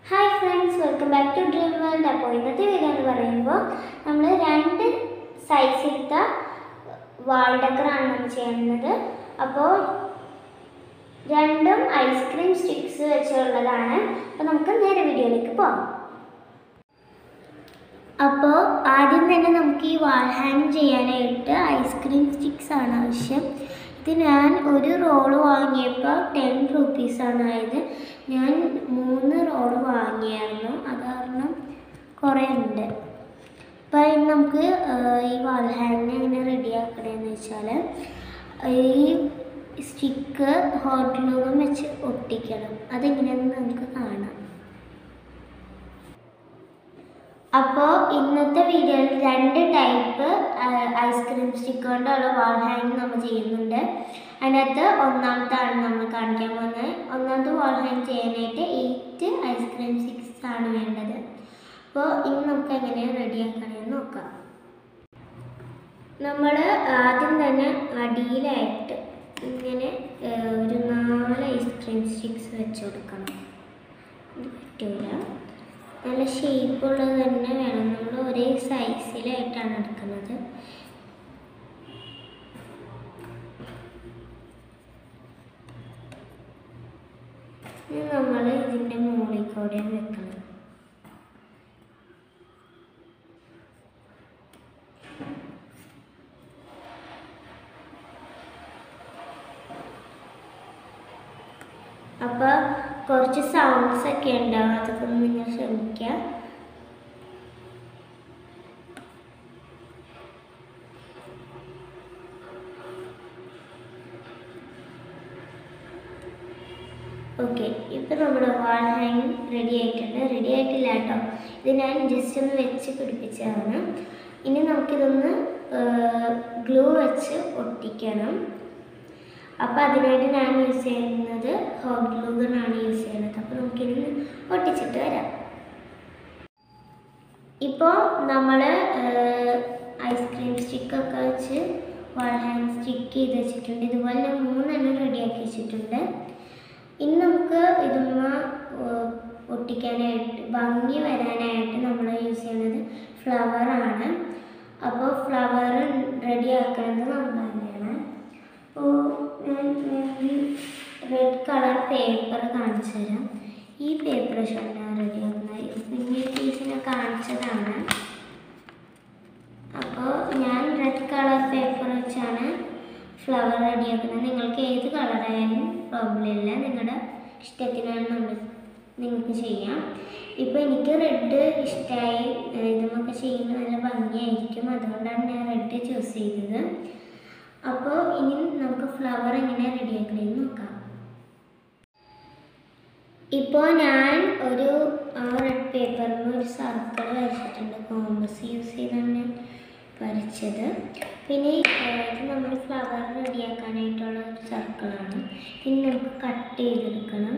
Hi friends welcome back to dream world അപ്പോൾ ഇന്നത്തെ video എന്ന് പറയുമ്പോൾ നമ്മൾ രണ്ട് സൈസിലത്തെ വാൾ ഡെക്കറാണ് നമ്മൾ ചെയ്യുന്നത് അപ്പോൾ രണ്ടും ഐസ്ക്രീം സ്റ്റിക്സ് വെച്ചുള്ളതാണ് അപ്പോൾ നമുക്ക് നേരെ വീഡിയോയിലേക്ക് പോകാം അപ്പോൾ ആദ്യം തന്നെ നമുക്ക് ഈ വാൾ ഹാങ് ചെയ്യാനായിട്ട് ഐസ്ക്രീം സ്റ്റിക്സ് ആണ് ആവശ്യം ഇത് ഞാൻ ഒരു റോള് വാങ്ങിയപ്പോൾ ടെൻ റുപ്പീസാണ് ആയത് ഞാൻ മൂന്ന് റോള് വാങ്ങിയായിരുന്നു അത് കാരണം കുറേ ഉണ്ട് അപ്പോൾ ഇനി നമുക്ക് ആ, ഈ വാൾ ഹാങ് എങ്ങനെ റെഡിയാക്കണമെന്ന് വെച്ചാൽ ഈ സ്റ്റിക്ക് ഹോട്ട് ഗ്ലൂവും വെച്ച് ഒട്ടിക്കണം അതെങ്ങനെയാണെന്ന് നമുക്ക് കാണാം അപ്പോൾ ഇന്നത്തെ വീഡിയോയിൽ രണ്ട് ടൈപ്പ് ഐസ്ക്രീം സ്റ്റിക്ക് കൊണ്ടുള്ള വാൾ ഹാങ് നമ്മൾ ചെയ്യുന്നുണ്ട് അതിനകത്ത് ഒന്നാമത്താണ് നമ്മൾ കാണിക്കാൻ പോകുന്നത് ഒന്നാമത്തെ വാൾ ഹാങ് ചെയ്യാനായിട്ട് എയ്റ്റ് ഐസ്ക്രീം സ്റ്റിക്സ് ആണ് വേണ്ടത് അപ്പോൾ ഇനി നമുക്ക് എങ്ങനെയാണ് റെഡിയാക്കണമെന്ന് നോക്കാം നമ്മൾ ആദ്യം തന്നെ അടിയിലായിട്ട് ഇങ്ങനെ ആ, ഒരു നാല് ഐസ്ക്രീം സ്റ്റിക്സ് വെച്ച് കൊടുക്കണം ഇത് പറ്റൂല നല്ല ഷേപ്പുള്ളത് തന്നെ വേണം നമ്മൾ ഒരേ സൈസിലായിട്ടാണ് എടുക്കുന്നത് ഇനി നമ്മൾ ഇതിൻ്റെ മുകളിൽ കൂടെ വെക്കണം അപ്പോൾ കുറച്ച് സൗണ്ട്സ് ഒക്കെ ഉണ്ടാവും അതൊക്കെ ഒന്ന് നിങ്ങൾ ശ്രമിക്കുക ഓക്കെ ഇപ്പം നമ്മുടെ വാൾ ഹാങ് റെഡി ആയിട്ടുണ്ട് റെഡി ആയിട്ടില്ല കേട്ടോ ഇത് ഞാൻ ജസ്റ്റ് ഒന്ന് വെച്ച് പിടിപ്പിച്ചതാണ് ഇനി നമുക്കിതൊന്ന് ഗ്ലൂ വെച്ച് ഒട്ടിക്കണം അപ്പോൾ അതിനായിട്ട് ഞാൻ യൂസ് ചെയ്യുന്നത് ഹോട്ട് ഗ്ലൂഗണാണ് യൂസ് ചെയ്യുന്നത് അപ്പോൾ നമുക്കിനി ഒട്ടിച്ചിട്ട് വരാം ഇപ്പോൾ നമ്മൾ ഐസ്ക്രീം സ്റ്റിക്കൊക്കെ വെച്ച് വാൾ ഹാങ് സ്റ്റിക്ക് ചെയ്ത് വെച്ചിട്ടുണ്ട് ഇതുപോലെ ഞാൻ മൂന്നെണ്ണം റെഡിയാക്കി വെച്ചിട്ടുണ്ട് ഇനി നമുക്ക് ഇതുമ്മ ഏഹ്, ഒട്ടിക്കാനായിട്ട് ഭംഗി വരാനായിട്ട് നമ്മൾ യൂസ് ചെയ്യുന്നത് ഫ്ലവറാണ് അപ്പോൾ ഫ്ലവർ റെഡിയാക്കുന്നത് നമ്മൾ തന്നെയാണ് അപ്പോൾ ഞാൻ റെഡ് കളർ പേപ്പർ കാണിച്ചു തരാം ഈ പേപ്പർ ഷോട്ടാണ് റെഡിയാക്കുന്നത് പിന്നെ ടീച്ചറിനെ കാണിച്ചതാണ് അപ്പോൾ ഞാൻ റെഡ് കളർ പേപ്പർ വെച്ചാണ് ഫ്ലവർ റെഡിയാക്കുന്നത് നിങ്ങൾക്ക് ഏത് കളറായാലും പ്രോബ്ലം ഇല്ല നിങ്ങളുടെ ഇഷ്ടത്തിനാണ് നമ്മൾ നിങ്ങൾക്ക് ചെയ്യാം ഇപ്പോൾ എനിക്ക് റെഡ് ഇഷ്ടമായി ഇതുമൊക്കെ ചെയ്യുമ്പോൾ നല്ല ഭംഗിയായിരിക്കും അതുകൊണ്ടാണ് ഞാൻ റെഡ് ചൂസ് ചെയ്തത് അപ്പോൾ ഇനി നമുക്ക് ഫ്ലവർ എങ്ങനെ റെഡിയാക്കണമെന്ന് നോക്കാം ഇപ്പോൾ ഞാൻ ഒരു ആ റെഡ് പേപ്പറിൽ ഒരു സർക്കിൾ വരച്ചിട്ടുണ്ട് കോമ്പസ് യൂസ് ചെയ്താണ് ഞാൻ വരച്ചത് പിന്നെ ആ, ഇത് നമ്മൾ ഫ്ലവർ റെഡിയാക്കാനായിട്ടുള്ള ഒരു സർക്കിളാണ് ഇനി നമുക്ക് കട്ട് ചെയ്തെടുക്കണം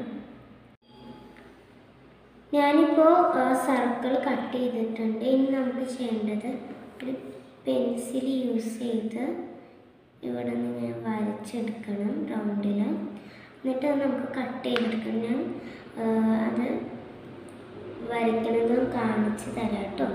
ഞാനിപ്പോൾ ആ സർക്കിൾ കട്ട് ചെയ്തിട്ടുണ്ട് ഇനി നമുക്ക് ചെയ്യേണ്ടത് ഒരു പെൻസിൽ യൂസ് ചെയ്ത് ഇവിടെ നിന്ന് ഇങ്ങനെ വരച്ചെടുക്കണം റൗണ്ടിൽ എന്നിട്ട് അത് നമുക്ക് കട്ട് ചെയ്തെടുക്കണം ഞാൻ ആ, അത് വരയ്ക്കണതും കാണിച്ച് തരാം കേട്ടോ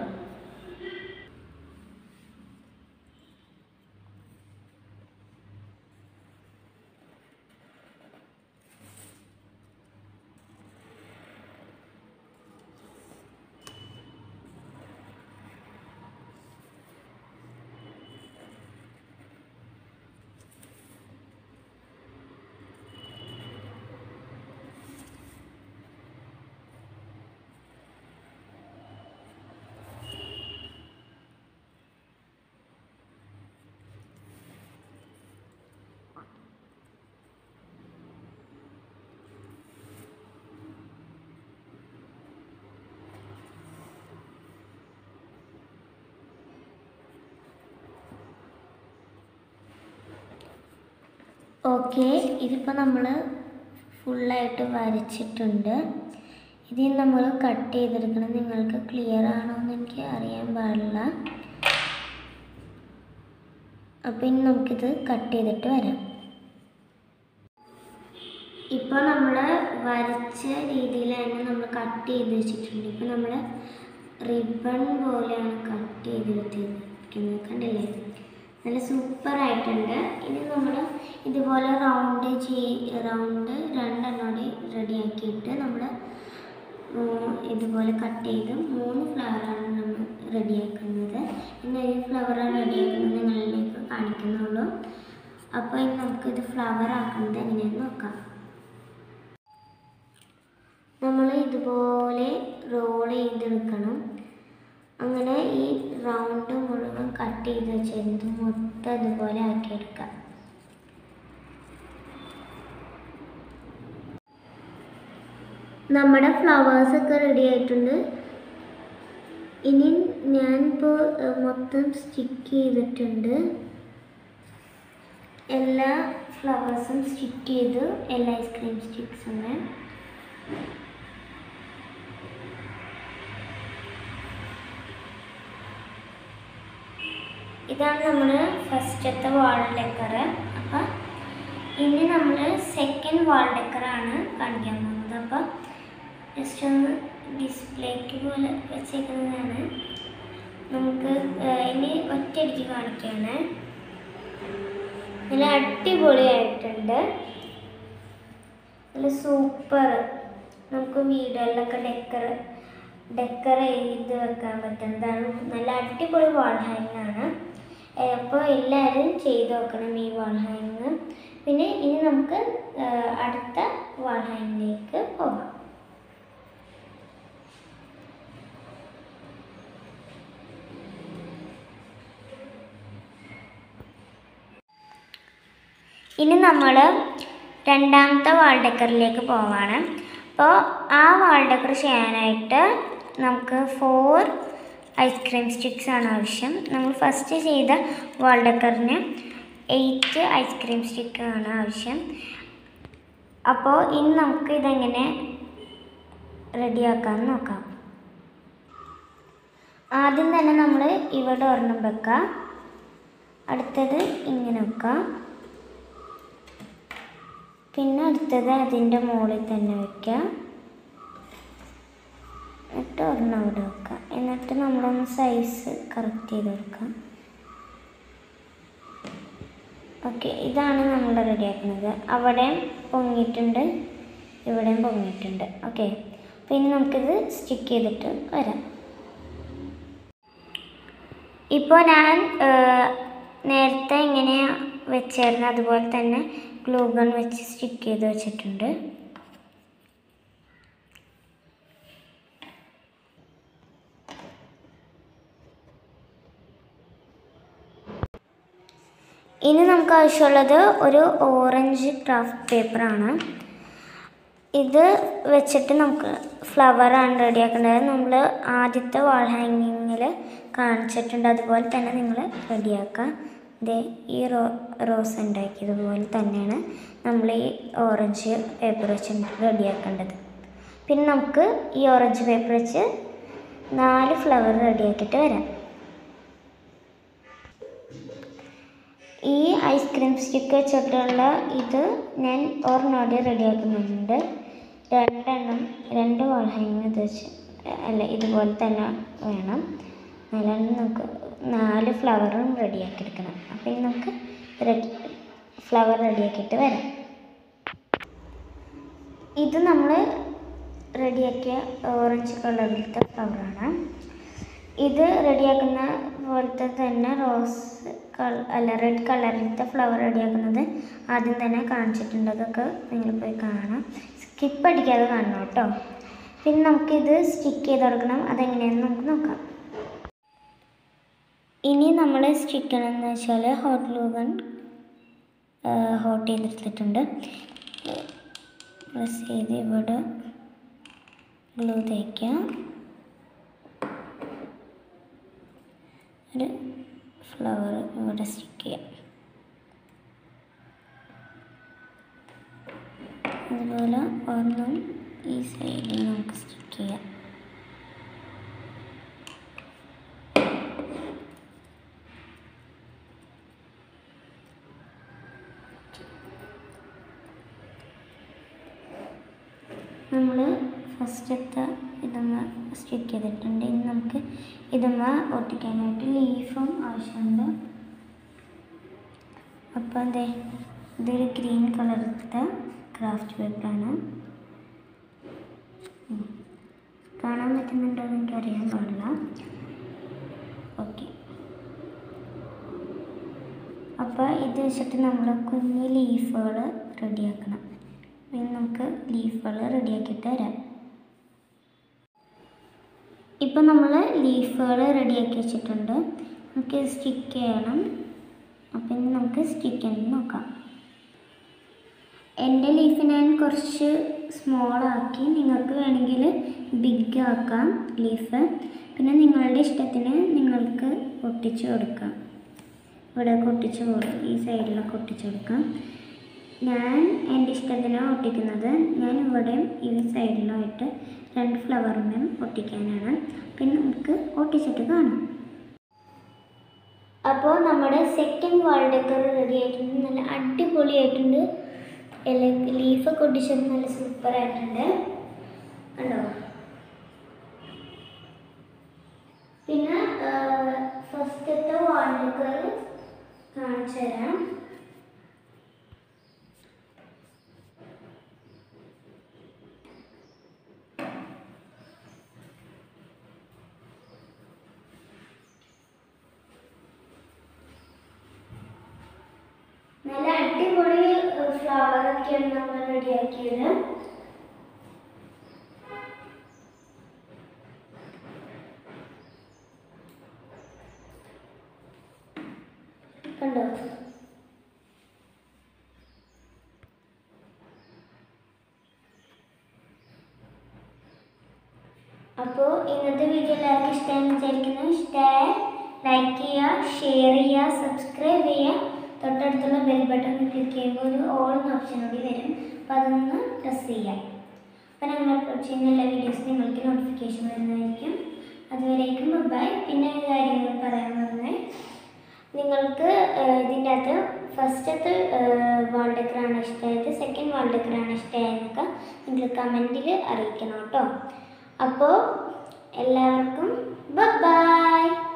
ഓക്കെ ഇതിപ്പോൾ നമ്മൾ ഫുള്ളായിട്ട് വരച്ചിട്ടുണ്ട് ഇതിൽ നമ്മൾ കട്ട് ചെയ്തെടുക്കണം നിങ്ങൾക്ക് ക്ലിയർ ആണോ എന്ന് എനിക്ക് അറിയാൻ പാടില്ല അപ്പോൾ ഇനി നമുക്കിത് കട്ട് ചെയ്തിട്ട് വരാം ഇപ്പോൾ നമ്മൾ വരച്ച രീതിയിൽ തന്നെ നമ്മൾ കട്ട് ചെയ്ത് വെച്ചിട്ടുണ്ട് ഇപ്പോൾ നമ്മൾ റിബൺ പോലെയാണ് കട്ട് ചെയ്തെടുത്തിരിക്കുന്നത് കണ്ടില്ലേ നല്ല സൂപ്പർ ആയിട്ടുണ്ട് ഇനി നമ്മൾ ഇതുപോലെ റൗണ്ട് ചെയ് റൗണ്ട് രണ്ടെണ്ണോടെ റെഡിയാക്കിയിട്ട് നമ്മൾ ഇതുപോലെ കട്ട് ചെയ്ത് മൂന്ന് ഫ്ലവറാണ് നമ്മൾ റെഡിയാക്കുന്നത് ഇനി ഒരു ഫ്ലവറാണ് റെഡിയാക്കുന്നത് നിങ്ങളിലേക്ക് കാണിക്കുന്നുള്ളൂ അപ്പോൾ ഇനി നമുക്കിത് ഫ്ലവർ ആക്കുന്നത് എങ്ങനെയാണെന്ന് നോക്കാം നമ്മൾ ഇതുപോലെ റോൾ ചെയ്തെടുക്കണം അങ്ങനെ ഈ റൗണ്ട് മുഴുവൻ കട്ട് ചെയ്ത് വെച്ചിരുന്നത് മൊത്തം ഇതുപോലെ ആക്കിയെടുക്കാം നമ്മുടെ ഫ്ലവേഴ്സ് ഒക്കെ റെഡി ആയിട്ടുണ്ട് ഇനി ഞാനിപ്പോൾ ഏഹ്, മൊത്തം സ്റ്റിക്ക് ചെയ്തിട്ടുണ്ട് എല്ലാ ഫ്ലവേഴ്സും സ്റ്റിക്ക് ചെയ്തു എല്ലാ ഐസ്ക്രീം സ്റ്റിക്സും ഇതാണ് നമ്മൾ ഫസ്റ്റത്തെ വാൾ ഡെക്കർ അപ്പം ഇനി നമ്മൾ സെക്കൻഡ് വാൾ ഡെക്കറാണ് കാണിക്കാൻ പോകുന്നത് അപ്പം ജസ്റ്റ് ഒന്ന് ഡിസ്പ്ലേക്ക് പോലെ വെച്ചേക്കുന്നതാണ് നമുക്ക് ഏഹ്, ഇനി ഒറ്റയടിക്ക് കാണിക്കുകയാണ് നല്ല അടിപൊളിയായിട്ടുണ്ട് നല്ല സൂപ്പർ നമുക്ക് വീടുകളിലൊക്കെ ഡെക്കർ ഡെക്കർ ചെയ്ത് വെക്കാൻ പറ്റുന്നതാണ് നല്ല അടിപൊളി വാൾ ഹാങ് ആണ് അപ്പോൾ എല്ലാവരും ചെയ്ത് നോക്കണം ഈ വാൾ ഹാങ് പിന്നെ ഇനി നമുക്ക് ആ, അടുത്ത വാൾ ഹാങ്ങിലേക്ക് പോകാം ഇനി നമ്മൾ രണ്ടാമത്തെ വാൾ ഡെക്കറിലേക്ക് പോവാണ് അപ്പോൾ ആ വാൾ ഡെക്കർ ചെയ്യാനായിട്ട് നമുക്ക് ഫോർ ഐസ്ക്രീം സ്റ്റിക്സ് ആണ് ആവശ്യം നമ്മൾ ഫസ്റ്റ് ചെയ്ത വാൾ ഡെക്കറിന് എയ്റ്റ് ഐസ്ക്രീം സ്റ്റിക്കാണ് ആവശ്യം അപ്പോൾ ഇനി നമുക്ക് ഇതെങ്ങനെ റെഡിയാക്കാമെന്ന് നോക്കാം ആദ്യം തന്നെ നമ്മൾ ഇവിടെ ഒരെണ്ണം വെക്കാം അടുത്തത് ഇങ്ങനെ വെക്കാം പിന്നെ അടുത്തത് അതിൻ്റെ മുകളിൽ തന്നെ വയ്ക്കാം എന്നിട്ട് ഒരെണ്ണം അവിടെ വെക്കാം എന്നിട്ട് നമ്മളൊന്ന് സൈസ് കറക്റ്റ് ചെയ്ത് കൊടുക്കാം ഓക്കെ ഇതാണ് നമ്മൾ റെഡിയാക്കുന്നത് അവിടെയും പൊങ്ങിയിട്ടുണ്ട് ഇവിടെയും പൊങ്ങിയിട്ടുണ്ട് ഓക്കെ അപ്പോൾ ഇനി നമുക്കിത് സ്റ്റിക്ക് ചെയ്തിട്ട് വരാം ഇപ്പോൾ ഞാൻ ഏഹ്, നേരത്തെ ഇങ്ങനെ വെച്ചായിരുന്നു അതുപോലെ തന്നെ ഗ്ലൂ ഗൺ വെച്ച് സ്റ്റിക്ക് ചെയ്ത് വെച്ചിട്ടുണ്ട് ഇനി നമുക്ക് ആവശ്യമുള്ളത് ഒരു ഓറഞ്ച് ക്രാഫ്റ്റ് പേപ്പറാണ് ഇത് വെച്ചിട്ട് നമുക്ക് ഫ്ലവറാണ് റെഡിയാക്കേണ്ടത് നമ്മൾ ആദ്യത്തെ വാൾ ഹാങ്ങിങ്ങിൽ കാണിച്ചിട്ടുണ്ട് അതുപോലെ തന്നെ നിങ്ങൾ റെഡിയാക്കുക ദേ ഈ റോ റോസ് ഉണ്ടാക്കിയതുപോലെ തന്നെയാണ് നമ്മൾ ഈ ഓറഞ്ച് പേപ്പർ വെച്ച് റെഡിയാക്കേണ്ടത് പിന്നെ നമുക്ക് ഈ ഓറഞ്ച് പേപ്പർ വെച്ച് നാല് ഫ്ലവർ റെഡിയാക്കിയിട്ട് വരാം ഈ ഐസ്ക്രീം സ്റ്റിക്ക് വെച്ചിട്ടുള്ള ഇത് ഞാൻ ഒരെണ്ണോടെ റെഡിയാക്കുന്നുണ്ട് രണ്ടെണ്ണം രണ്ട് വാൾ ഹാങ് ഇത് വെച്ച് അല്ല ഇതുപോലെ തന്നെ വേണം അല്ലാണ്ട് നമുക്ക് നാല് ഫ്ലവറും റെഡിയാക്കി എടുക്കണം അപ്പം ഇനി നമുക്ക് റെഡി ഫ്ലവർ റെഡിയാക്കിയിട്ട് വരാം ഇത് നമ്മൾ റെഡിയാക്കിയ ഓറഞ്ച് കളറിലത്തെ ഫ്ലവറാണ് ഇത് റെഡിയാക്കുന്ന പോലത്തെ തന്നെ റോസ് കള അല്ല റെഡ് കളറിലത്തെ ഫ്ലവർ റെഡിയാക്കുന്നത് ആദ്യം തന്നെ കാണിച്ചിട്ടുണ്ട് അതൊക്കെ നിങ്ങൾ പോയി കാണാം സ്കിപ്പ് അടിക്കാതെ കാണണം കേട്ടോ പിന്നെ നമുക്കിത് സ്റ്റിക്ക് ചെയ്ത് കൊടുക്കണം അതെങ്ങനെയാണെന്ന് നമുക്ക് നോക്കാം ഇനി നമ്മൾ സ്റ്റിക്ക് ചെയ്യണമെന്ന് വെച്ചാൽ ഹോട്ട് ലൂഗൺ ഹോട്ട് ചെയ്തെടുത്തിട്ടുണ്ട് പ്രസ് ചെയ്ത് ഇവിടെ ഗ്ലൂ തേക്കുക ഒരു ഫ്ലവർ ഇവിടെ സ്റ്റിക്ക് ചെയ്യാം അതുപോലെ ഒന്നും ഈ സൈഡിൽ നമുക്ക് സ്റ്റിക്ക് ചെയ്യാം ഫസ്റ്റത്തെ ഇതുമ്മ സ്റ്റിക്ക് ചെയ്തിട്ടുണ്ട് ഇനി നമുക്ക് ഇതുമ്മ ഒട്ടിക്കാനായിട്ട് ലീഫും ആവശ്യമുണ്ട് അപ്പോൾ അതെ ഇതൊരു ഗ്രീൻ കളറത്തെ ക്രാഫ്റ്റ് പേപ്പറാണ് ഉം. കാണാൻ പറ്റുന്നുണ്ടോ എന്ന് എനിക്ക് അറിയാൻ പാടില്ല ഓക്കെ അപ്പോൾ ഇത് വെച്ചിട്ട് നമ്മൾ കുഞ്ഞ് ലീഫുകൾ റെഡിയാക്കണം ഇനി നമുക്ക് ലീഫുകൾ റെഡിയാക്കിയിട്ട് തരാം ഇപ്പം നമ്മൾ ലീഫുകൾ റെഡിയാക്കി വെച്ചിട്ടുണ്ട് നമുക്ക് സ്റ്റിക്ക് ചെയ്യണം അപ്പം ഇനി നമുക്ക് സ്റ്റിക്ക് ചെയ്യാൻ നോക്കാം എൻ്റെ ലീഫ് ഞാൻ കുറച്ച് സ്മോൾ ആക്കി നിങ്ങൾക്ക് വേണമെങ്കിൽ ബിഗ് ആക്കാം ലീഫ് പിന്നെ നിങ്ങളുടെ ഇഷ്ടത്തിന് നിങ്ങൾക്ക് ഒട്ടിച്ച് കൊടുക്കാം ഇവിടെ ഒട്ടിച്ച് കൊടുക്കും ഈ സൈഡിലൊക്കെ ഒട്ടിച്ച് കൊടുക്കാം ഞാൻ എൻ്റെ ഇഷ്ടത്തിനാണ് ഒട്ടിക്കുന്നത് ഞാൻ ഇവിടെയും ഈ സൈഡിലുമായിട്ട് രണ്ട് ഫ്ലവറിനും ഒട്ടിക്കാനാണ് പിന്നെ നമുക്ക് ഒട്ടിച്ചിട്ട് കാണാം അപ്പോൾ നമ്മുടെ സെക്കൻഡ് വാൾ ഡെക്കർ റെഡി ആയിട്ടുണ്ട് നല്ല അടിപൊളിയായിട്ടുണ്ട് ലീഫൊക്കെ ഒട്ടിച്ചത് നല്ല സൂപ്പർ ആയിട്ടുണ്ട് കണ്ടോ പിന്നെ ഫസ്റ്റത്തെ വാൾ ഡെക്കർ കാണിച്ചു തരാം നല്ല അടിപൊളി ഫ്ലവർ ഒക്കെയാണ് നമ്മൾ റെഡിയാക്കിയത് കണ്ടോ അപ്പോൾ ഇന്നത്തെ വീഡിയോ എല്ലാവർക്കും ഇഷ്ടമെന്ന് വിചാരിക്കുന്നു ഇഷ്ടമായ ലൈക്ക് ചെയ്യുക ഷെയർ ചെയ്യുക സബ്സ്ക്രൈബ് ചെയ്യുക തൊട്ടടുത്തുള്ള ബെൽ ബട്ടൺ ക്ലിക്ക് ചെയ്യുമ്പോൾ ഒരു ഓൾ എന്ന ഓപ്ഷൻ കൂടി വരും അപ്പോൾ അതൊന്ന് പ്രസ് ചെയ്യാം അപ്പോൾ ഞങ്ങൾ അപ്ലോഡ് ചെയ്യുന്ന എല്ലാ വീഡിയോസും നിങ്ങൾക്ക് നോട്ടിഫിക്കേഷൻ വരുന്നതായിരിക്കും അതുവരേക്കും ബൈ പിന്നെ ഒരു കാര്യം കൂടി പറയാൻ പറഞ്ഞേ നിങ്ങൾക്ക് ഏഹ്, ഇതിൻ്റെ അകത്ത് ഫസ്റ്റത്തെ വാൾ ഡെക്കറാണ് ഇഷ്ടമായത് സെക്കൻഡ് വാൾ ഡെക്കറാണ് ഇഷ്ടമായതെന്നൊക്കെ നിങ്ങൾ കമൻറ്റിൽ അറിയിക്കണം കേട്ടോ അപ്പോൾ എല്ലാവർക്കും ബൈ